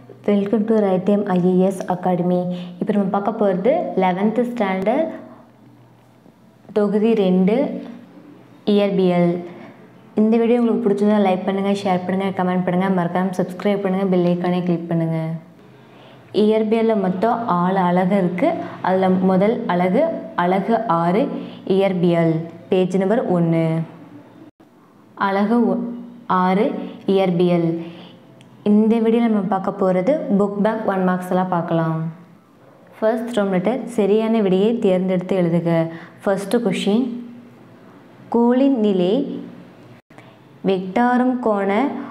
welcome to right time IAS academy இப்போ நம்ம பார்க்க போகிறது லெவன்த்து ஸ்டாண்டர்ட் தொகுதி ரெண்டு இயற்பியல் இந்த வீடியோ உங்களுக்கு பிடிச்சிருந்தா லைக் பண்ணுங்கள் ஷேர் பண்ணுங்கள் கமெண்ட் பண்ணுங்கள் மறக்காமல் சப்ஸ்கிரைப் பண்ணுங்கள் பெல் ஐக்கானே கிளிக் பண்ணுங்கள் இயற்பியலில் மொத்தம் ஆறு அழகு இருக்குது அதில் முதல் அழகு அழகு ஆறு இயற்பியல் பேஜ் நம்பர் ஒன்று அழகு ஒ- ஆறு இயற்பியல் இந்த வீடியோவில் நம்ம பார்க்க போகிறது புக் பேக் ஒன் மார்க்ஸ் எல்லாம் பார்க்கலாம் ஃபர்ஸ்ட் ரோம் லெட்டர் சரியான விடையை தேர்ந்தெடுத்து எழுதுக ஃபர்ஸ்ட் கொஷின் கோளின் நிலை வெக்டாரும் கோண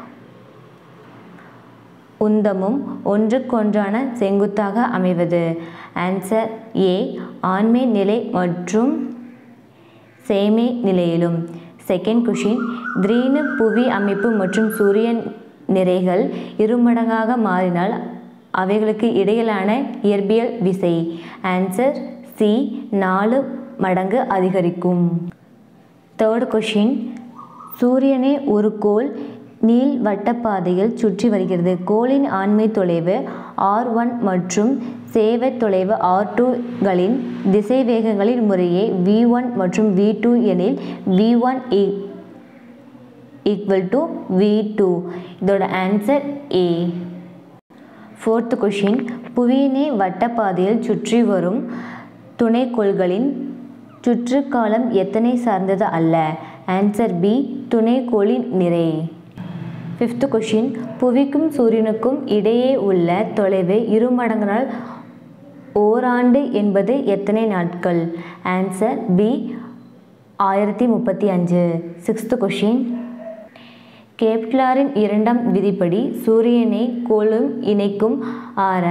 உந்தமும் ஒன்றுக்கொன்றான செங்குத்தாக அமைவது ஆன்சர் ஏ ஆண்மை நிலை மற்றும் சேமை நிலையிலும் செகண்ட் கொஷின் திடீர்னு புவி அமைப்பு மற்றும் சூரியன் நிறைகள் இருமடங்காக மாறினால் அவைகளுக்கு இடையிலான இயற்பியல் விசை ஆன்சர் சி நாலு மடங்கு அதிகரிக்கும் தேர்ட் கொஷின் சூரியனை ஒரு கோள் நீள் வட்டப்பாதையில் சுற்றி வருகிறது கோளின் ஆண்மை தொலைவு ஆர் ஒன் மற்றும் சேவை தொலைவு ஆர் டூகளின் திசைவேகங்களின் முறையே வி ஒன் மற்றும் வி டூ எனில் V one equal to V two இதோட ஆன்சர் ஏ ஃபோர்த் கொஷின் புவியினை வட்டப்பாதையில் சுற்றி வரும் துணைக்கோள்களின் சுற்றுக்காலம் எத்தனை சார்ந்தது அல்ல ஆன்சர் பி துணைக்கோளின் நிறை ஃபிஃப்த் கொஷின் புவிக்கும் சூரியனுக்கும் இடையே உள்ள தொலைவு இருமடங்கினால் ஓராண்டு என்பது எத்தனை நாட்கள் ஆன்சர் பி ஆயிரத்தி முப்பத்தி அஞ்சு சிக்ஸ்த் கொஷின் கேப்லாரின் இரண்டாம் விதிப்படி சூரியனை கோளும் இணைக்கும் ஆர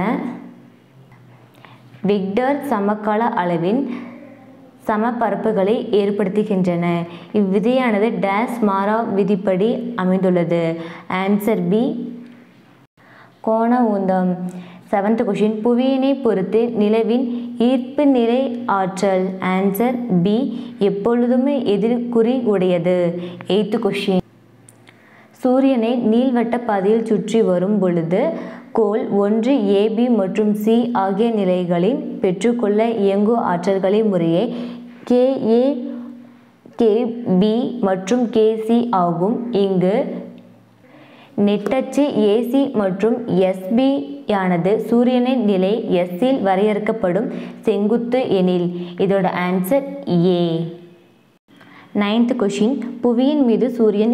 விக்டர் சமகால அளவின் சமபரப்புகளை ஏற்படுத்துகின்றன இவ்விதியானது டேஸ் மாரா விதிப்படி அமைந்துள்ளது ஆன்சர் பி கோண உந்தம் செவன்த் கொஷின் புவியினை பொறுத்து நிலவின் ஈர்ப்பு நிலை ஆற்றல் ஆன்சர் பி எப்பொழுதுமே எதிர்குறி உடையது எய்த்து கொஷின் சூரியனை நீள்வட்ட பாதையில் சுற்றி வரும் பொழுது கோள் ஒன்று ஏபி மற்றும் சி ஆகிய நிலைகளின் பெற்றுக்கொள்ள இயங்கு ஆற்றல்களை முறையே கேஏ கேபி மற்றும் கேசி ஆகும் இங்கு நெட்டச்சு ஏசி மற்றும் எஸ்பி யானது சூரியனின் நிலை எஸ்ஸில் வரையறுக்கப்படும் செங்குத்து எனில் இதோட ஆன்சர் ஏ நைன்த் கொஷின் புவியின் மீது சூரியன்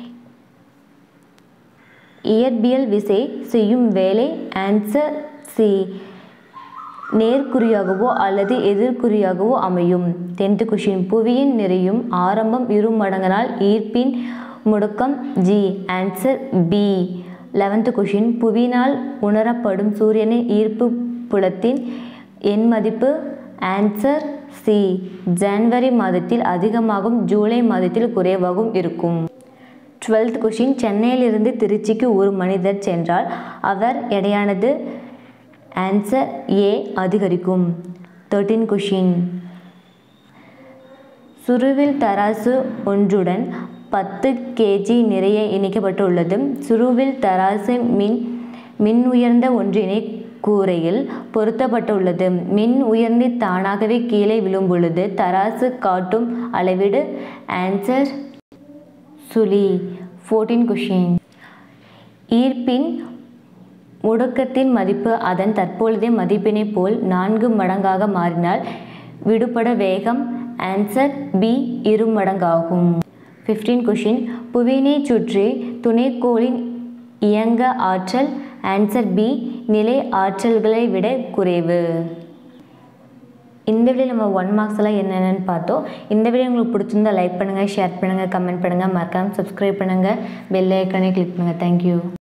இயற்பியல் விசை செய்யும் வேலை ஆன்சர் சி நேர்குறியாகவோ அல்லது எதிர்குறியாகவோ அமையும் டென்த் கொஷின் புவியின் நிறையும் ஆரம்பம் இரு மடங்கினால் ஈர்ப்பின் முடுக்கம் G answer B eleventh question புவியினால் உணரப்படும் சூரியனின் ஈர்ப்பு புலத்தின் எண் மதிப்பு ஆன்சர் சி ஜனவரி மாதத்தில் அதிகமாகும் ஜூலை மாதத்தில் குறைவாகவும் இருக்கும் டுவெல்த் கொஷின் சென்னையிலிருந்து திருச்சிக்கு ஒரு மனிதர் சென்றால் அவர் எடையானது ஆன்சர் ஏ அதிகரிக்கும் தேர்ட்டீன் கொஷின் சுருவில் தராசு ஒன்றுடன் பத்து கேஜி நிறைய இணைக்கப்பட்டுள்ளது சுருவில் தராசு மின் மின் உயர்ந்த ஒன்றினை கூரையில் பொருத்தப்பட்டுள்ளது மின் உயர்ந்து தானாகவே கீழே விழும் பொழுது தராசு காட்டும் அளவீடு ஆன்சர் சுழி ஃபோர்டீன் கொஷின் ஈர்ப்பின் முடுக்கத்தின் மதிப்பு அதன் தற்பொழுதைய மதிப்பினை போல் நான்கு மடங்காக மாறினால் விடுபட வேகம் ஆன்சர் பி இரு மடங்காகும் ஃபிஃப்டீன் கொஷின் புவியினை சுற்றி துணைக்கோளின் இயங்க ஆற்றல் ஆன்சர் பி நிலை ஆற்றல்களை விட குறைவு இந்த வீடியோ நம்ம ஒன் மார்க்ஸ் எல்லாம் என்னென்னு பார்த்தோம் இந்த வீடியோ உங்களுக்கு பிடிச்சிருந்தா லைக் பண்ணுங்கள் ஷேர் பண்ணுங்கள் கமெண்ட் பண்ணுங்கள் மறக்காமல் சப்ஸ்கிரைப் பண்ணுங்கள் பெல் ஐக்கானே கிளிக் பண்ணுங்கள் தேங்க்யூ